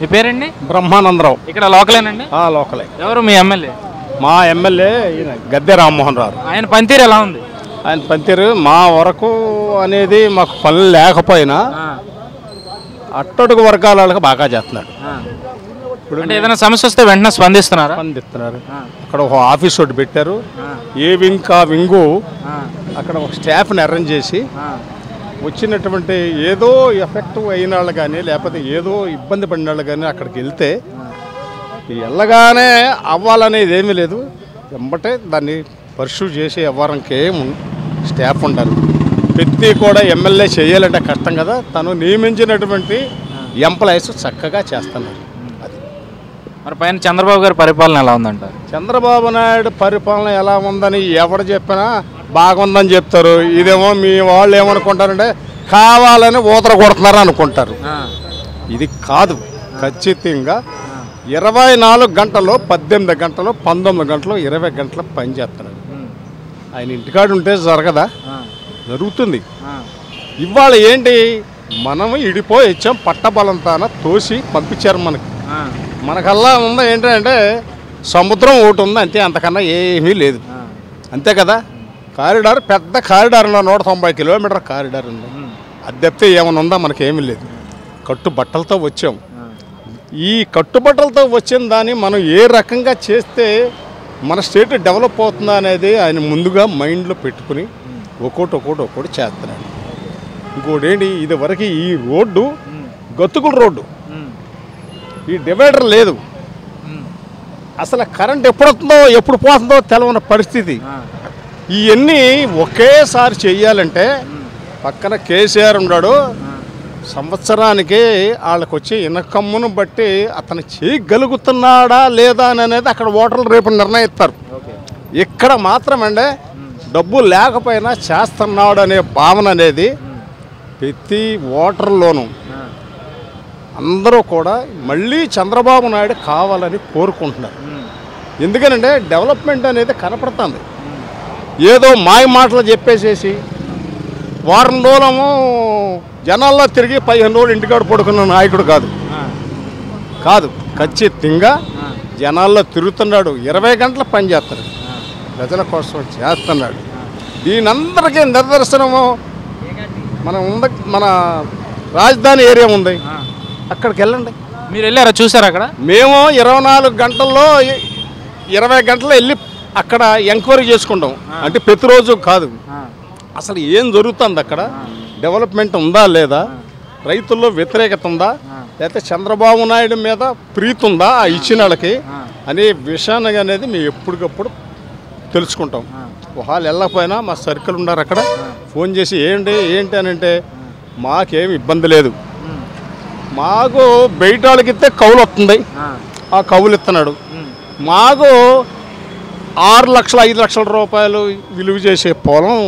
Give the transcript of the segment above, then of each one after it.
మీ పేరండి బ్రహ్మానందరావు ఇక్కడ లోకలేనండి ఆ, లోకలే ఎవరు మీ ఎమ్మెల్యే మా ఎమ్మెల్యే ఈయన గద్దె రామ్మోహన్ రావు ఆయన పనితీరు ఎలా ఉంది ఆయన పనితీరు మా వరకు అనేది మాకు పనులు లేకపోయినా అట్టడుగు వర్గాల వాళ్ళకి బాగా చేస్తున్నాడు అంటే ఏదైనా సమస్య వస్తే వెంటనే స్పందిస్తున్నారా స్పందిస్తున్నారు అక్కడ ఒక ఆఫీస్ ఒకటి పెట్టారు ఏ వింగ్ ఆ వింగు అక్కడ ఒక స్టాఫ్ని అరేంజ్ చేసి వచ్చినటువంటి ఏదో ఎఫెక్టివ్ అయిన వాళ్ళు కానీ లేకపోతే ఏదో ఇబ్బంది పడిన వాళ్ళు కానీ అక్కడికి వెళ్తే వెళ్ళగానే అవ్వాలనేది ఏమీ లేదు వెంబటే దాన్ని పర్సూ చేసి వ్యవహారంకి ఏం స్టాఫ్ ఉండాలి ప్రతి కూడా ఎమ్మెల్యే చేయాలంటే కష్టం కదా తను నియమించినటువంటి ఎంప్లాయీస్ చక్కగా చేస్తున్నారు అది మరి పైన చంద్రబాబు గారి పరిపాలన ఎలా ఉందంటారు చంద్రబాబు నాయుడు పరిపాలన ఎలా ఉందని ఎవరు చెప్పినా బాగుందని చెప్తారు ఇదేమో మీ వాళ్ళు ఏమనుకుంటారంటే కావాలని ఊతర కొడుతున్నారు అనుకుంటారు ఇది కాదు ఖచ్చితంగా ఇరవై నాలుగు గంటలు పద్దెనిమిది గంటలు పంతొమ్మిది గంటలు ఇరవై గంటలు పని చేస్తున్నాడు ఆయన ఇంటికాడు ఉంటే జరగదా జరుగుతుంది ఇవాళ ఏంటి మనం ఇడిపోయి ఇచ్చాం పట్టబలంతాన తోసి పంపించారు మనకి మనకల్లా ఉందా ఏంటంటే సముద్రం ఒకటి ఉంది అంతే అంతకన్నా ఏమీ లేదు అంతే కదా కారిడార్ పెద్ద కారిడార్ ఉన్న నూట తొంభై కిలోమీటర్ కారిడార్ ఉంది అది తప్పితే ఏమైనా ఉందా మనకేమీ లేదు కట్టు బట్టలతో వచ్చాం ఈ కట్టుబట్టలతో వచ్చిన దాన్ని మనం ఏ రకంగా చేస్తే మన స్టేట్ డెవలప్ అవుతుందా అనేది ఆయన ముందుగా మైండ్లో పెట్టుకుని ఒక్కోటి ఒక్కోటి ఒక్కోటి చేస్తున్నాడు ఇంకోటి ఏంటి ఇది వరకు ఈ రోడ్డు గతుకుల రోడ్డు ఈ డివైడర్ లేదు అసలు కరెంట్ ఎప్పుడు వస్తుందో ఎప్పుడు పోతుందో తెలవని పరిస్థితి ఇవన్నీ ఒకేసారి చెయ్యాలంటే పక్కన కేసీఆర్ ఉన్నాడు సంవత్సరానికి వాళ్ళకి వచ్చే ఇన్కమ్మును బట్టి అతను చేయగలుగుతున్నాడా లేదా అని అనేది అక్కడ ఓటర్లు రేపు నిర్ణయిస్తారు ఇక్కడ మాత్రమంటే డబ్బు లేకపోయినా చేస్తున్నాడు అనే భావన అనేది ప్రతి ఓటర్లోనూ అందరూ కూడా మళ్ళీ చంద్రబాబు నాయుడు కావాలని కోరుకుంటున్నారు ఎందుకనంటే డెవలప్మెంట్ అనేది కనపడుతుంది ఏదో మాయ మాటలు చెప్పేసేసి వారం రోజులము జనాల్లో తిరిగి పదిహేను రోజులు ఇంటికాడ పడుకున్న నాయకుడు కాదు కాదు ఖచ్చితంగా జనాల్లో తిరుగుతున్నాడు ఇరవై గంటల పని చేస్తున్నాడు ప్రజల కోసం చేస్తున్నాడు దీనందరికీ నిదర్శనము మన ఉంద మన రాజధాని ఏరియా ఉంది అక్కడికి వెళ్ళండి మీరు వెళ్ళారా చూసారా అక్కడ మేము ఇరవై నాలుగు గంటల్లో ఇ- ఇరవై గంటలు వెళ్ళి అక్కడ ఎంక్వైరీ చేసుకుంటాం అంటే ప్రతిరోజు కాదు అసలు ఏం జరుగుతుంది అక్కడ డెవలప్మెంట్ ఉందా లేదా రైతుల్లో వ్యతిరేకత ఉందా లేకపోతే చంద్రబాబు నాయుడు మీద ప్రీతి ఉందా ఆ ఇచ్చిన వాళ్ళకి అనే విషయాన్ని అనేది మేము ఎప్పటికప్పుడు తెలుసుకుంటాం ఒకవేళ వెళ్ళకపోయినా మా సర్కిల్ ఉన్నారు అక్కడ ఫోన్ చేసి ఏంటి ఏంటి అని అంటే మాకేం ఇబ్బంది లేదు మాకు బయట వాళ్ళకి ఇస్తే కౌలు వస్తుంది ఆ కౌలు ఇస్తున్నాడు మాకు ఆరు లక్షల ఐదు లక్షల రూపాయలు విలువ చేసే పొలం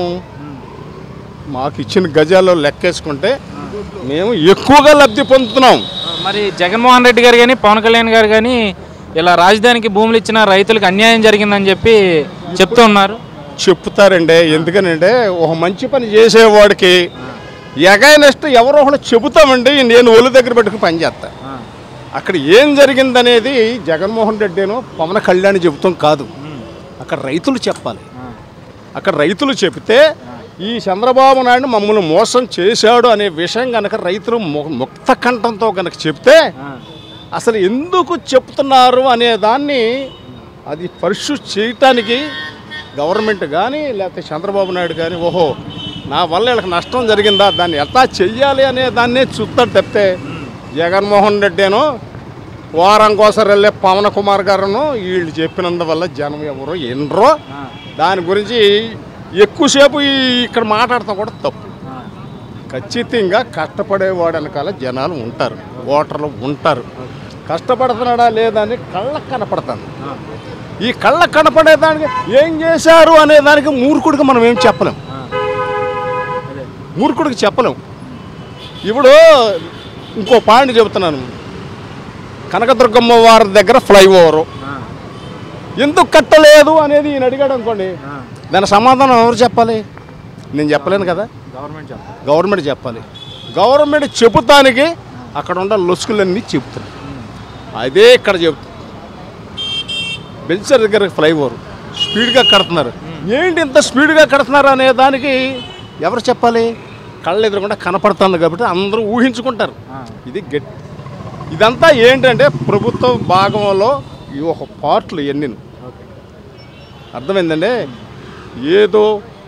మాకు ఇచ్చిన గజాల్లో లెక్కేసుకుంటే మేము ఎక్కువగా లబ్ధి పొందుతున్నాం మరి జగన్మోహన్ రెడ్డి గారు కానీ పవన్ కళ్యాణ్ గారు కానీ ఇలా రాజధానికి భూములు ఇచ్చిన రైతులకు అన్యాయం జరిగిందని చెప్పి చెప్తూ ఉన్నారు చెప్తారండి ఎందుకనంటే ఒక మంచి పని చేసేవాడికి ఎగైనెస్ట్ ఎవరో ఒకళ్ళు చెబుతామండి నేను ఒళ్ళు దగ్గర పెట్టుకుని పని చేస్తా అక్కడ ఏం జరిగిందనేది జగన్మోహన్ రెడ్డిను పవన్ కళ్యాణ్ చెబుతాం కాదు అక్కడ రైతులు చెప్పాలి అక్కడ రైతులు చెబితే ఈ చంద్రబాబు నాయుడు మమ్మల్ని మోసం చేశాడు అనే విషయం కనుక రైతులు ము- ముక్త కంఠంతో కనుక చెప్తే అసలు ఎందుకు చెప్తున్నారు అనే దాన్ని అది పరిశు చేయటానికి గవర్నమెంట్ కానీ లేకపోతే చంద్రబాబు నాయుడు కానీ ఓహో నా వల్ల వీళ్ళకి నష్టం జరిగిందా దాన్ని ఎట్లా చెయ్యాలి అనే దాన్నే చూస్తాడు తప్పితే జగన్మోహన్ రెడ్డేనో వారం కోసం వెళ్ళే పవన్ కుమార్ గారును వీళ్ళు చెప్పినందువల్ల జనం ఎవరు ఎనరో దాని గురించి ఎక్కువసేపు ఈ ఇక్కడ మాట్లాడటం కూడా తప్పు ఖచ్చితంగా కష్టపడేవాడు వెనకాల జనాలు ఉంటారు ఓటర్లు ఉంటారు కష్టపడుతున్నాడా లేదా అని కళ్ళకు కనపడతాను ఈ కళ్ళకు కనపడేదానికి ఏం చేశారు అనే దానికి మూర్ఖుడికి మనం ఏం చెప్పలేం మూర్ఖుడికి చెప్పలేం ఇప్పుడు ఇంకో పాయింట్ చెబుతున్నాను కనకదుర్గమ్మ వారి దగ్గర ఫ్లైఓవరు ఎందుకు కట్టలేదు అనేది ఈయన అడిగాడు అనుకోండి దాని సమాధానం ఎవరు చెప్పాలి నేను చెప్పలేను కదా గవర్నమెంట్ చెప్తారు గవర్నమెంట్ చెప్పాలి గవర్నమెంట్ చెబుతానికి అక్కడ ఉన్న లొసుకులన్నీ చెబుతున్నాయి అదే ఇక్కడ చెప్తుంది బెంచర్ దగ్గర ఫ్లైఓవర్ స్పీడ్గా కడుతున్నారు ఏంటి ఇంత స్పీడ్గా కడుతున్నారు అనే దానికి ఎవరు చెప్పాలి కళ్ళు ఎదురకుండా కనపడుతుంది కాబట్టి అందరూ ఊహించుకుంటారు ఇది గట్టి ఇదంతా ఏంటంటే ప్రభుత్వ భాగంలో ఈ ఒక పార్ట్లు ఎన్ని అర్థమైందండి ఏదో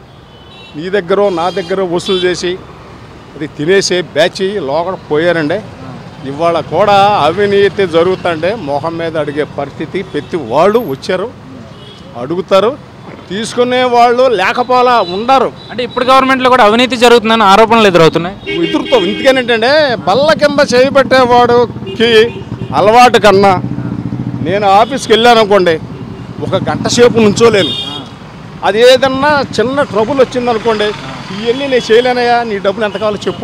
నీ దగ్గర నా దగ్గర వసూలు చేసి అది తినేసే బ్యాచ్ లోపల పోయారండి ఇవాళ కూడా అవినీతి జరుగుతుంటే మొహం మీద అడిగే పరిస్థితి ప్రతి వాళ్ళు వచ్చారు అడుగుతారు తీసుకునే వాళ్ళు లేకపోలా ఉండరు అంటే ఇప్పుడు గవర్నమెంట్లో కూడా అవినీతి జరుగుతుందని ఆరోపణలు ఎదురవుతున్నాయి ఎదురుతో ఇందుకేనంటే బల్ల కింద చేయబెట్టేవాడుకి అలవాటు కన్నా నేను ఆఫీస్కి వెళ్ళాను అనుకోండి ఒక గంట సేపు నుంచోలేను అది ఏదన్నా చిన్న ట్రబుల్ వచ్చిందనుకోండి ఇవన్నీ నేను చేయలేనయ్యా నీ డబ్బులు ఎంత కావాలో చెప్పు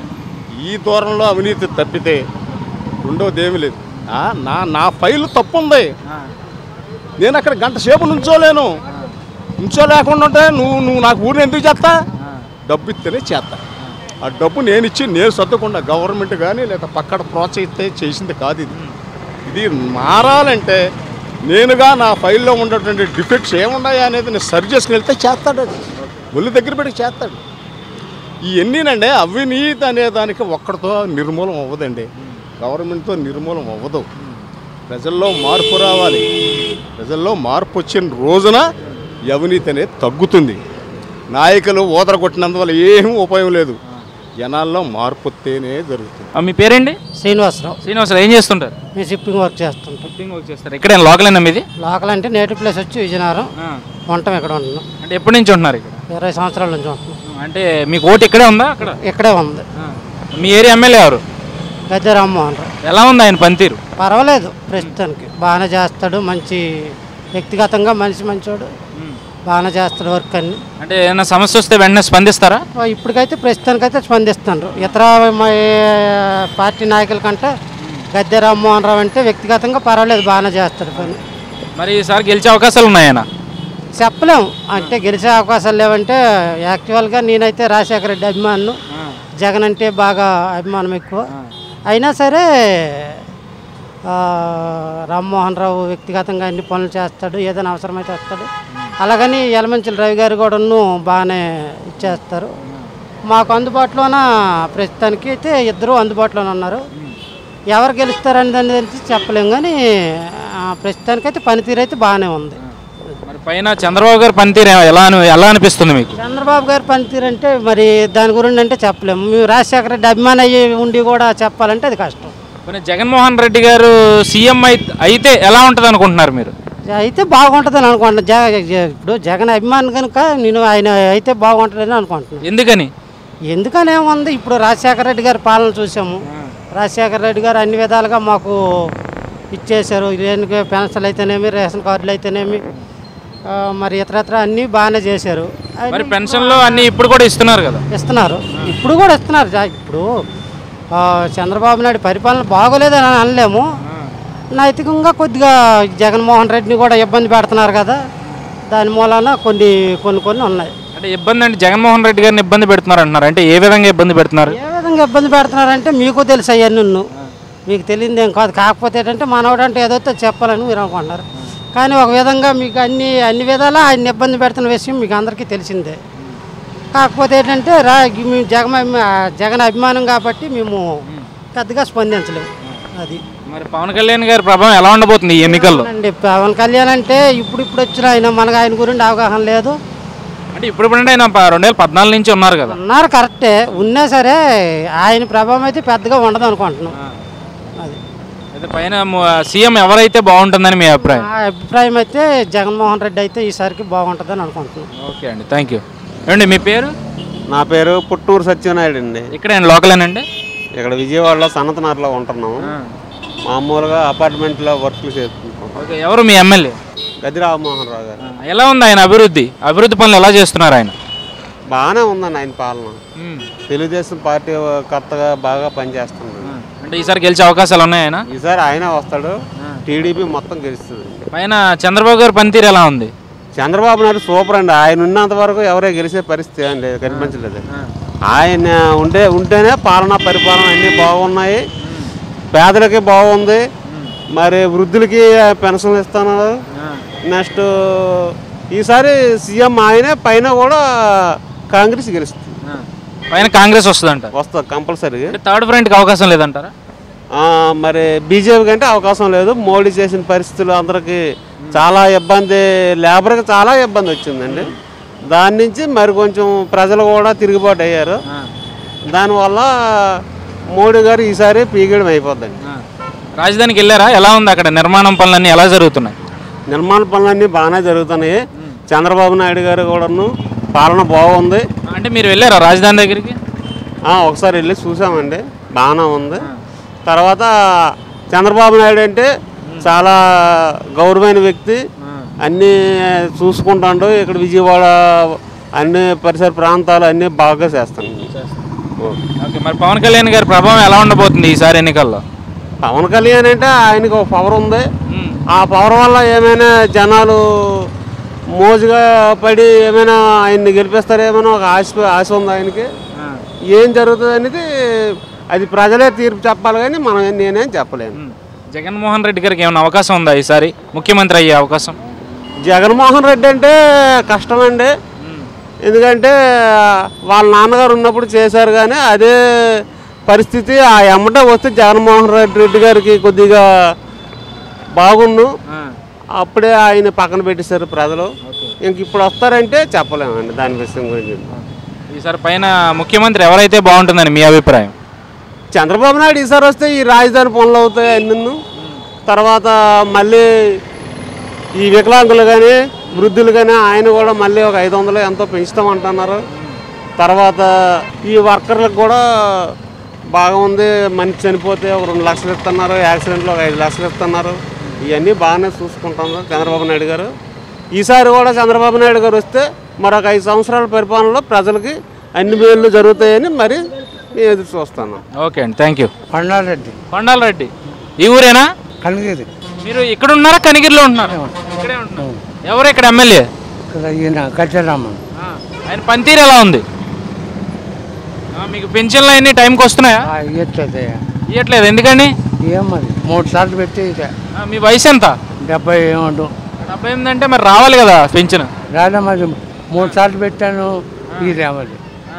ఈ దూరంలో అవినీతి తప్పితే రెండోది ఏమీ లేదు ఆ, నా నా ఫైల్ తప్పు ఉంది నేను అక్కడ గంట సేపు నుంచోలేను నుంచోలేకుండా ఉంటే నువ్వు నువ్వు నాకు ఊరిని ఎందుకు చేస్తా డబ్బు ఇస్తేనే చేస్తా ఆ డబ్బు నేను ఇచ్చి నేను సర్దకుండా గవర్నమెంట్ కానీ లేదా పక్కడ ప్రోత్సహిస్తే చేసింది కాదు ఇది ఇది మారాలంటే నేనుగా నా ఫైల్లో ఉన్నటువంటి డిఫెక్ట్స్ ఏమున్నాయా అనేది నేను సరి చేసుకుని వెళ్తే చేస్తాడు అది ఒళ్ళు దగ్గర పెట్టి చేస్తాడు ఇవన్నీనండి అవినీతి అనే దానికి ఒక్కడితో నిర్మూలం అవ్వదండి గవర్నమెంట్తో నిర్మూలం అవ్వదు ప్రజల్లో మార్పు రావాలి ప్రజల్లో మార్పు వచ్చిన రోజున ఈ అవినీతి అనేది తగ్గుతుంది నాయకులు ఊదర కొట్టినందువల్ల ఏమీ ఉపయోగం లేదు జనాల్లో మార్పు వస్తేనే జరుగుతుంది ఆ, మీ పేరేంటి శ్రీనివాసరావు శ్రీనివాసరావు ఏం చేస్తుంటారు మేము షిప్పింగ్ వర్క్ చేస్తుంటాం షిప్పింగ్ వర్క్ చేస్తారు ఇక్కడే లోకలేనా మీది లోకల్ అంటే నేటివ్ ప్లేస్ వచ్చి విజయనగరం ఉంటాం ఇక్కడ ఉంటున్నాం అంటే ఎప్పటి నుంచి ఉంటున్నారు ఇక్కడ ఇరవై సంవత్సరాల నుంచి ఉంటున్నాం అంటే మీకు ఓటు ఇక్కడే ఉందా అక్కడ ఇక్కడే ఉంది మీ ఏరియా ఎమ్మెల్యే ఎవరు గద్దె రామ్మోహన్ రావు ఎలా ఉంది ఆయన పనితీరు పర్వాలేదు ప్రస్తుతానికి బాగానే చేస్తాడు మంచి వ్యక్తిగతంగా మనిషి మంచోడు బాగానే చేస్తాడు వర్క్ అన్ని అంటే ఏదైనా సమస్య వస్తే వెంటనే స్పందిస్తారా ఆ, ఇప్పటికైతే ప్రస్తుతానికైతే స్పందిస్తున్నారు ఇతర మా పార్టీ నాయకుల కంటే గద్దె రామ్మోహన్ రావు అంటే వ్యక్తిగతంగా పర్వాలేదు బాగానే చేస్తాడు పని మరి ఈసారి గెలిచే అవకాశాలు ఉన్నాయన చెప్పలేం అంటే గెలిచే అవకాశాలు లేవంటే యాక్చువల్గా నేనైతే రాజశేఖర రెడ్డి అభిమాను జగన్ అంటే బాగా అభిమానం ఎక్కువ అయినా సరే ఆ, రామ్మోహన్ రావు వ్యక్తిగతంగా అన్ని పనులు చేస్తాడు ఏదైనా అవసరమైతే వస్తాడు అలాగని యలమంచిల రవి గారు కూడాను బాగానే ఇచ్చేస్తారు మాకు అందుబాటులోన ప్రస్తుతానికి అయితే ఇద్దరు అందుబాటులోనే ఉన్నారు ఎవరు గెలుస్తారని దాని గురించి చెప్పలేం కానీ ఆ, ప్రస్తుతానికైతే పనితీరు అయితే బాగానే ఉంది మరి పైన చంద్రబాబు గారి పనితీరు ఎలా అని ఎలా అనిపిస్తుంది మీకు చంద్రబాబు గారి పనితీరు అంటే మరి దాని గురించి అంటే చెప్పలేము మేము రాజశేఖర రెడ్డి అభిమాని అయ్యి ఉండి కూడా చెప్పాలంటే అది కష్టం మరి జగన్మోహన్ రెడ్డి గారు సీఎం అయి- అయితే ఎలా ఉంటుంది అనుకుంటున్నారు మీరు అయితే బాగుంటుందని అనుకుంటున్నాను జగ జ- ఇప్పుడు జగన్ అభిమాని కనుక నేను ఆయన అయితే బాగుంటుందని అనుకుంటున్నాను ఎందుకని ఎందుకని ఏముంది ఇప్పుడు రాజశేఖర రెడ్డి గారి పాలన చూసాము రాజశేఖర రెడ్డి గారు అన్ని విధాలుగా మాకు ఇచ్చేశారు దేనికి పెన్షన్లు అయితేనేమి రేషన్ కార్డులు అయితేనేమి ఆ, మరి ఇతరత్ర అన్నీ బాగానే చేశారు అన్ని మరి పెన్షన్లు అన్నీ ఇప్పుడు కూడా ఇస్తున్నారు కదా ఇస్తున్నారు ఇప్పుడు కూడా ఇస్తున్నారు జా- ఇప్పుడు ఆ, చంద్రబాబు నాయుడు పరిపాలన బాగోలేదని అనలేము నైతికంగా కొద్దిగా జగన్మోహన్ రెడ్డిని కూడా ఇబ్బంది పెడుతున్నారు కదా దాని మూలాన కొన్ని కొన్ని కొన్ని ఉన్నాయి అంటే ఇబ్బంది అంటే జగన్మోహన్ రెడ్డి గారిని ఇబ్బంది పెడుతున్నారు అంటున్నారు అంటే ఏ విధంగా ఇబ్బంది పెడుతున్నారు ఏ విధంగా ఇబ్బంది పెడుతున్నారంటే మీకు తెలుసు అయ్యా నిన్ను మీకు తెలియదు ఏం కాదు కాకపోతే ఏంటంటే మనవడు అంటే ఏదో చెప్పాలని మీరు అనుకుంటున్నారు కానీ ఒక విధంగా మీకు అన్ని అన్ని విధాలా ఆయన ఇబ్బంది పెడుతున్న విషయం మీకు అందరికీ తెలిసిందే కాకపోతే ఏంటంటే రా మేము జగన్ అభి- జగన్ అభిమానం కాబట్టి మేము పెద్దగా స్పందించలేము అది మరి పవన్ కళ్యాణ్ గారి ప్రభావం ఎలా ఉండబోతుంది ఈ ఎన్నికల్లో అండి పవన్ కళ్యాణ్ అంటే ఇప్పుడు ఇప్పుడు వచ్చిన ఆయన మనకు ఆయన గురించి అవగాహన లేదు అంటే ఇప్పుడు ఇప్పుడంటే ఆయన ప- రెండు వేల పద్నాలుగు నుంచి ఉన్నారు కదా ఉన్నారు కరెక్టే ఉన్నా సరే ఆయన ప్రభావం అయితే పెద్దగా ఉండదు అనుకుంటున్నాం అది అయితే పైన సీఎం ఎవరైతే బాగుంటుందని మీ అభిప్రాయం నా అభిప్రాయం అయితే జగన్మోహన్ రెడ్డి అయితే ఈసారికి బాగుంటుందని అనుకుంటున్నాను ఓకే అండి థ్యాంక్ యూ ఏమండి మీ పేరు నా పేరు పుట్టూరు సత్యనాయుడు అండి ఇక్కడే లోకలేనండి ఇక్కడ విజయవాడలో సనతనగర్లో ఉంటున్నాము మామూలుగా అపార్ట్మెంట్లో వర్క్లు చేసుకుంటాం ఓకే ఎవరు మీ ఎమ్మెల్యే గది రామ్మోహన్ రావు గారు ఎలా ఉంది ఆయన అభివృద్ధి అభివృద్ధి పనులు ఎలా చేస్తున్నారు ఆయన బాగానే ఉందండి ఆయన పాలన తెలుగుదేశం పార్టీ కొత్తగా బాగా పనిచేస్తుంది అంటే ఈసారి గెలిచే అవకాశాలు ఉన్నాయి ఆయన ఈసారి ఆయన వస్తాడు టీడీపీ మొత్తం గెలుస్తుంది పైన చంద్రబాబు గారి పనితీరు ఎలా ఉంది చంద్రబాబు నాయుడు సూపర్ అండి ఆయన ఉన్నంత వరకు ఎవరే గెలిచే పరిస్థితి ఏం లేదు కనిపించలేదు ఆయన ఉంటే ఉంటేనే పాలన పరిపాలన అన్నీ బాగున్నాయి పేదలకి బాగుంది మరి వృద్ధులకి పెన్షన్ ఇస్తున్నారు నెక్స్ట్ ఈసారి సీఎం ఆయనే పైన కూడా కాంగ్రెస్ గెలుస్తుంది పైన కాంగ్రెస్ వస్తుందంట వస్తుంది కంపల్సరీగా అంటే థర్డ్ ఫ్రంట్కి అవకాశం లేదంటారా ఆ, మరి బీజేపీ కంటే అవకాశం లేదు మోడీ చేసిన పరిస్థితులు అందరికి చాలా ఇబ్బంది లేబర్కి చాలా ఇబ్బంది వచ్చిందండి దాని నుంచి మరి కొంచెం ప్రజలు కూడా తిరుగుబాటు అయ్యారు దానివల్ల మోడీ గారు ఈసారి పీగడం అయిపోద్దండి రాజధానికి వెళ్ళారా ఎలా ఉంది అక్కడ నిర్మాణం పనులన్నీ ఎలా జరుగుతున్నాయి నిర్మాణ పనులన్నీ బాగానే జరుగుతున్నాయి చంద్రబాబు నాయుడు గారు కూడాను పాలన బాగుంది అంటే మీరు వెళ్ళారా రాజధాని దగ్గరికి ఆ, ఒకసారి వెళ్ళి చూసామండి బాగానే ఉంది తర్వాత చంద్రబాబు నాయుడు అంటే చాలా గౌరవమైన వ్యక్తి అన్నీ చూసుకుంటాడు ఇక్కడ విజయవాడ అన్ని పరిసర ప్రాంతాలు అన్నీ బాగా చేస్తాను ఓకే మరి పవన్ కళ్యాణ్ గారి ప్రభావం ఎలా ఉండబోతుంది ఈసారి ఎన్నికల్లో పవన్ కళ్యాణ్ అంటే ఆయనకు ఒక పవర్ ఉంది ఆ పవర్ వల్ల ఏమైనా జనాలు మోజుగా పడి ఏమైనా ఆయన్ని గెలిపిస్తారేమో ఒక ఆశ ఆశ ఉంది ఆయనకి ఏం జరుగుతుంది అనేది అది ప్రజలే తీర్పు చెప్పాలి కానీ మనం నేనేం చెప్పలేను జగన్మోహన్ రెడ్డి గారికి ఏమైనా అవకాశం ఉందా ఈసారి ముఖ్యమంత్రి అయ్యే అవకాశం జగన్మోహన్ రెడ్డి అంటే కష్టమండి ఎందుకంటే వాళ్ళ నాన్నగారు ఉన్నప్పుడు చేశారు కానీ అదే పరిస్థితి ఆ ఎమ్మటే వస్తే జగన్మోహన్ రెడ్డి రెడ్డి గారికి కొద్దిగా బాగుండు అప్పుడే ఆయన పక్కన పెట్టేశారు ప్రజలు ఇంక ఇప్పుడు వస్తారంటే చెప్పలేమండి దాని విషయం గురించి ఈసారి పైన ముఖ్యమంత్రి ఎవరైతే బాగుంటుందని మీ అభిప్రాయం చంద్రబాబు నాయుడు ఈసారి వస్తే ఈ రాజధాని పనులు అవుతాయి అన్నీ తర్వాత మళ్ళీ ఈ వికలాంగులు కానీ వృద్ధులు కానీ ఆయన కూడా మళ్ళీ ఒక ఐదు వందలు ఎంతో పెంచుతామంటున్నారు తర్వాత ఈ వర్కర్లకు కూడా బాగా ఉంది మనిషి చనిపోతే ఒక రెండు లక్షలు ఇస్తున్నారు యాక్సిడెంట్లో ఒక ఐదు లక్షలు ఇస్తున్నారు ఇవన్నీ బాగానే చూసుకుంటున్నారు చంద్రబాబు నాయుడు గారు ఈసారి కూడా చంద్రబాబు నాయుడు గారు వస్తే మరొక ఐదు సంవత్సరాల పరిపాలనలో ప్రజలకి అన్ని మేళ్ళు జరుగుతాయని మరి నేను ఎదురు చూస్తాను ఓకే అండి థ్యాంక్ యూ పండారెడ్డి కొండాల రెడ్డి ఈ ఊరేనా కనిగిరి మీరు ఇక్కడ ఉన్నారా కనిగిరిలో ఉంటున్నారు ఇక్కడే ఉంటున్నారు ఎవరు ఇక్కడ ఎమ్మెల్యే ఇక్కడ ఈయన గజరామన్ ఆయన పనితీరు ఎలా ఉంది ఆ, మీకు పెన్షన్లు అన్ని టైంకి వస్తున్నాయా ఇట్లదే ఇవ్వట్లేదు ఎందుకని ఏమది మూడు సార్లు పెట్టి ఇదే ఆ, మీ వయసు ఎంత డెబ్బై ఏమంటు డెబ్బై ఎనిమిది అంటే మరి రావాలి కదా పెన్షన్ రాలే మరి మూడు సార్లు పెట్టాను ఇది రావాలి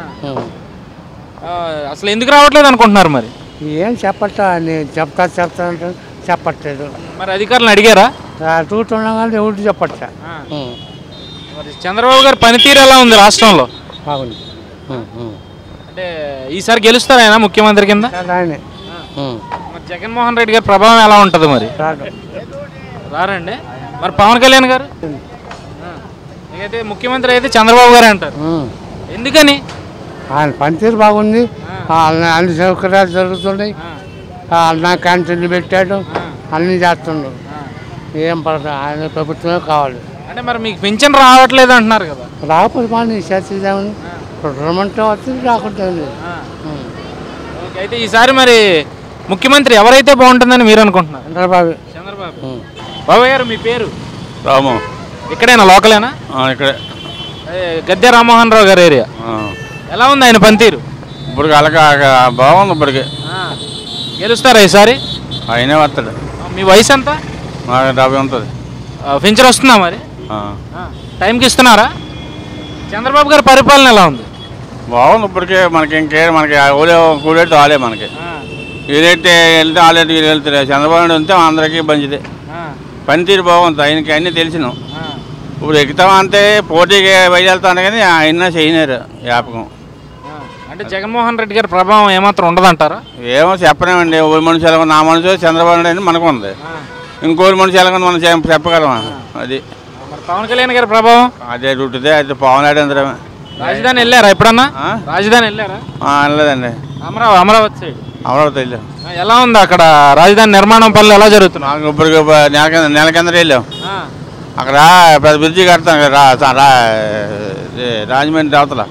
ఆ, అసలు ఎందుకు రావట్లేదు అనుకుంటున్నారు మరి ఏం చెప్పట్లా నేను చెప్తా చెప్తా అంటే చెప్పట్లేదు మరి అధికారులను అడిగారా చూస్తున్నాం కానీ ఎవరు చెప్పట్లే ఉం. మరి చంద్రబాబు గారి పనితీరు ఎలా ఉంది రాష్ట్రంలో బాగుంది ఉం, ఉం. అంటే ఈసారి గెలుస్తారా ఆయన ముఖ్యమంత్రి కింద చాలా ఆయనే ఉం. మరి జగన్మోహన్ రెడ్డి గారి ప్రభావం ఎలా ఉంటుంది మరి రాడు రారండి మరి పవన్ కళ్యాణ్ గారు ఆ. అయితే ముఖ్యమంత్రి అయితే చంద్రబాబు గారే అంటారు ఉం. ఎందుకని ఆయన పనితీరు బాగుంది అన్ని అన్ని సౌకర్యాలు జరుగుతున్నాయి అన్న క్యాంటీన్లు పెట్టాడు అన్నీ చేస్తుండ్రు ఏం పడదు ఆయన ప్రభుత్వమే కావాలి అంటే మరి మీకు పింఛన్ రావట్లేదు అంటున్నారు కదా రాకపోతే బాగా చేసేదేమని రమ్మంటే వస్తుంది రాకుంటే లేదు ఓకే, అయితే ఈసారి మరి ముఖ్యమంత్రి ఎవరైతే బాగుంటుందని మీరు అనుకుంటున్నారు చంద్రబాబు చంద్రబాబు ఉం. బాబాయ్ గారు మీ పేరు రాము ఇక్కడేనా లోకలేనా ఆ, ఇక్కడే అదే గద్దె రామ్మోహన్ రావు గారి ఏరియా ఆ. ఎలా ఉంది ఆయన పనితీరు ఇప్పటికి అలాగ బాగుంది ఇప్పటికి గెలుస్తారా ఈసారి ఆయనే వస్తాడు ఆ, మీ వయసు ఎంత నాకు డెబ్బై ఉంటుంది ఆ, పింఛన్ వస్తుందా మరి ఆ. ఆ, టైంకి ఇస్తున్నారా చంద్రబాబు గారి పరిపాలన ఎలా ఉంది బాగుంది ఇప్పటికే మనకి ఇంకే మనకి ఓలే కూడేట్టు ఆలే మనకి ఏదైతే వెళ్తే ఆలేదు వీళ్ళు వెళ్తారు చంద్రబాబు నాయుడు ఉంటే అందరికీ మంచిది పనితీరు బాగుంది ఆయనకి అన్నీ తెలిసినాం ఇప్పుడు ఎక్కుతాం అంటే పోటీకి బయలుదేరుతాను కానీ ఆయన చేయలేరు జ్ఞాపకం అంటే జగన్మోహన్ రెడ్డి గారి ప్రభావం ఏమాత్రం ఉండదంటారా ఏమో చెప్పలేమండి ఓ మనిషి ఎలా ఉంది, నా మనసు చంద్రబాబు నాయుడు అని మనకు ఉంది ఇంకోటి మనిషి ఎలా ఉంది మనం చెప్- చెప్పగలమా అది మరి పవన్ కళ్యాణ్ గారి ప్రభావం అదే రూటుదే అయితే పవన్ నాయుడు అందరమే రాజధాని వెళ్ళారా ఎప్పుడన్నా ఆ? రాజధాని వెళ్ళారా అనలేదండి అమరావతి అమరావతి సైడ్ అమరావతి వెళ్ళాం ఆ, ఎలా ఉంది అక్కడ రాజధాని నిర్మాణం పనులు ఎలా జరుగుతున్నాయి నాకు ఇప్పటికి ఒక నెల కింద నెల కింద వెళ్ళాం అక్కడ పెద్ద బ్రిడ్జి కడతాం కదా రా- సా- రా- ఇది రాజమండ్రి అవతల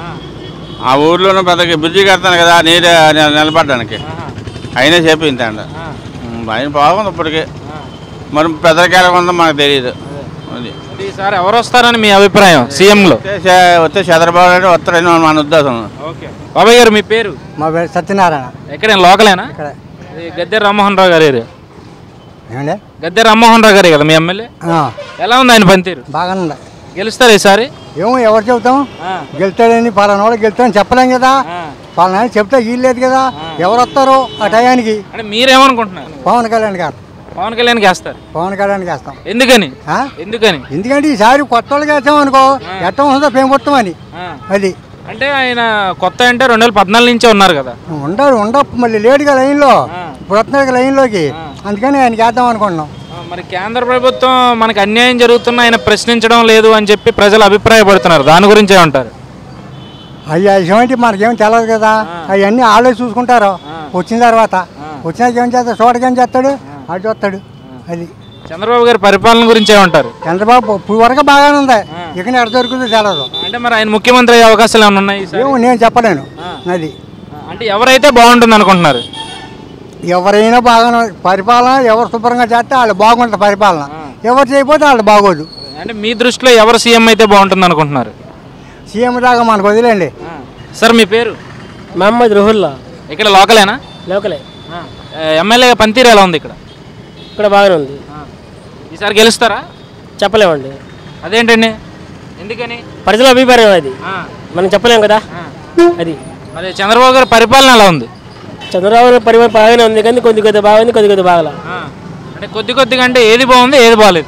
ఆ ఊర్లోనే పెద్ద బ్రిడ్జి కడతాను కదా నీరు నిల- నిలబడడానికి అయినా చెప్పింది అండి ఆయన బాగుంది ఇప్పటికి మరి పెద్దలకి ఎలా ఉందో మనకు తెలియదు అది అంటే ఈసారి ఎవరు వస్తారని మీ అభిప్రాయం సీఎంలో వస్తే చే- వస్తే చంద్రబాబు నాయుడు వస్తారని మన ఉద్దేశం ఓకే బాబాయ్ గారు మీ పేరు మా పేరు సత్యనారాయణ ఎక్కడ లోకలేనా ఇక్కడ ఇది గద్దె రామ్మోహన్ రావు గారి ఏరియా ఏమండి గద్దె రామ్మోహన్ రావు గారే కదా మీ ఎమ్మెల్యే ఎలా ఉంది ఆయన పనితీరు బాగానే ఉంది గెలుస్తారు ఈసారి ఏమో ఎవరు చెబుతాం గెలుతాడని పలానా వాడు గెలుతాడని చెప్పలేం కదా పలానా అని చెప్తే వీలు లేదు కదా ఎవరు వస్తారో ఆ టయానికి అంటే మీరేమనుకుంటున్నారు పవన్ కళ్యాణ్ గారు పవన్ కళ్యాణ్కి వేస్తారు పవన్ కళ్యాణ్కి వేస్తాం ఎందుకని ఆ? ఎందుకని ఎందుకంటే ఈసారి కొత్త వాళ్ళకి వేస్తాం అనుకో ఎట్ట ఉంటుందో పెంపొత్తం అని ఆ. అది అంటే ఆయన కొత్త అంటే రెండు వేల పద్నాలుగు నుంచే ఉన్నారు కదా ఉండరు ఉండ మళ్ళీ లేటుగా లైన్లో ఇప్పుడు వస్తున్నారు లైన్లోకి అందుకని ఆయనకి వేద్దాం అనుకుంటున్నాం ఆ, మరి కేంద్ర ప్రభుత్వం మనకి అన్యాయం జరుగుతున్నా ఆయన ప్రశ్నించడం లేదు అని చెప్పి ప్రజలు అభిప్రాయపడుతున్నారు దాని గురించి ఏమంటారు అయ్యా ఇటువంటి మనకేం తెలియదు కదా అవన్నీ వాళ్ళే చూసుకుంటారు వచ్చిన తర్వాత వచ్చినాక ఏం చేస్తాడు చూడక ఏం చేస్తాడు అటు వస్తాడు అది చంద్రబాబు గారి పరిపాలన గురించి ఏమంటారు చంద్రబాబు ఇప్పుడు వరకు బాగానే ఉంది ఇక ఎక్కడ దొరుకుతుందో తెలియదు అంటే మరి ఆయన ముఖ్యమంత్రి అయ్యే అవకాశాలు ఏమైనా ఉన్నాయి ఈసారి? ఏమో నేను చెప్పలేను అది అంటే ఎవరైతే బాగుంటుంది అనుకుంటున్నారు ఎవరైనా బాగానే పరిపాలన ఎవరు శుభ్రంగా చేస్తే వాళ్ళు బాగుంటుంది పరిపాలన ఎవరు చేయకపోతే వాళ్ళు బాగోదు అంటే మీ దృష్టిలో ఎవరు సీఎం అయితే బాగుంటుంది అనుకుంటున్నారు సీఎం దాకా మనకు వదిలేండి సార్ మీ పేరు మహమ్మద్ రుహుల్లా ఇక్కడ లోకలేనా లోకలే ఎమ్మెల్యే పనితీరు ఎలా ఉంది ఇక్కడ ఇక్కడ బాగానే ఉంది ఈసారి గెలుస్తారా చెప్పలేమండి అదేంటండి ఎందుకని ప్రజల అభిప్రాయం అది మనం చెప్పలేం కదా అది మరి చంద్రబాబు గారి పరిపాలన ఎలా ఉంది చంద్రబాబు నాయుడు పరిమాణం బాగానే ఉంది కానీ కొద్ది కొద్ది బాగుంది కొద్ది కొద్ది బాగలా అంటే కొద్ది కొద్దిగా అంటే ఏది బాగుంది ఏది బాగాలేదు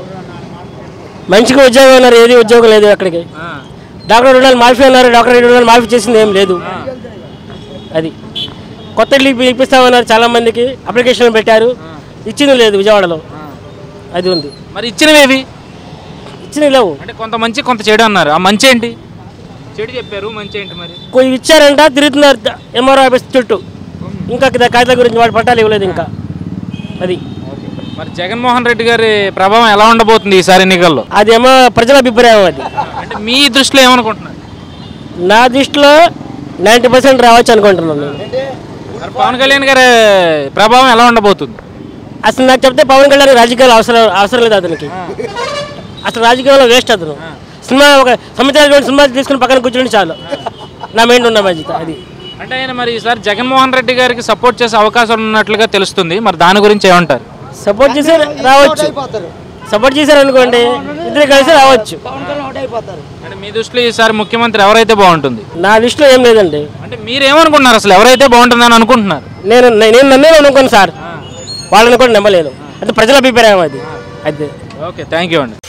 మంచిగా ఉద్యోగం ఉన్నారు ఏది ఉద్యోగం లేదు అక్కడికి డాక్టర్ రెండు మాఫీ అన్నారు డాక్టర్ రెండు వందలు మాఫీ చేసింది ఏం లేదు అది కొత్త ఇల్లు ఇప్పి- ఇప్పిస్తామన్నారు చాలా మందికి అప్లికేషన్ పెట్టారు ఇచ్చింది లేదు విజయవాడలో అది ఉంది మరి ఇచ్చినవేవి ఇచ్చినవి లేవు అంటే కొంత మంచి కొంత చెడు అన్నారు ఆ మంచి ఏంటి చెడు చెప్పారు మంచి ఏంటి మరి కొన్ని ఇచ్చారంట తిరుగుతున్నారు ఎంఆర్ఓ ఆఫీస్ చుట్టూ ఇంకా కింద కాగితాల గురించి వాడు పట్టాలు ఇవ్వలేదు ఇంకా అది మరి జగన్మోహన్ రెడ్డి గారి ప్రభావం ఎలా ఉండబోతుంది ఈసారి ఎన్నికల్లో అదేమో ప్రజల అభిప్రాయం అది అంటే మీ దృష్టిలో ఏమనుకుంటున్నారు నా దృష్టిలో నైంటీ పర్సెంట్ రావచ్చు అనుకుంటున్నాను నేను మరి పవన్ కళ్యాణ్ గారి ప్రభావం ఎలా ఉండబోతుంది అసలు నాకు చెప్తే పవన్ కళ్యాణ్ రాజకీయాలు అవసరం అవసరం లేదు అతనికి అసలు రాజకీయాల్లో వేస్ట్ అతను సినిమా ఒక సంవత్సరాలు సినిమా తీసుకుని పక్కన కూర్చుని చాలు నా మైండ్ ఉన్న బాధ్యత అది అంటే ఆయన మరి ఈసారి జగన్మోహన్ రెడ్డి గారికి సపోర్ట్ చేసే అవకాశం ఉన్నట్లుగా తెలుస్తుంది మరి దాని గురించి ఏమంటారు సపోర్ట్ చేసి రావచ్చు సపోర్ట్ చేశారు అనుకోండి ఇద్దరు కలిసి రావచ్చు అంటే మీ దృష్టిలో ఈసారి ముఖ్యమంత్రి ఎవరైతే బాగుంటుంది నా దృష్టిలో ఏం లేదండి అంటే మీరు ఏమనుకుంటున్నారు అసలు ఎవరైతే బాగుంటుందని అనుకుంటున్నారు నేను నేను నమ్మే అనుకోను సార్ వాళ్ళని కూడా నమ్మలేను అంటే ప్రజల అభిప్రాయం అది అదే ఓకే థ్యాంక్ యూ అండి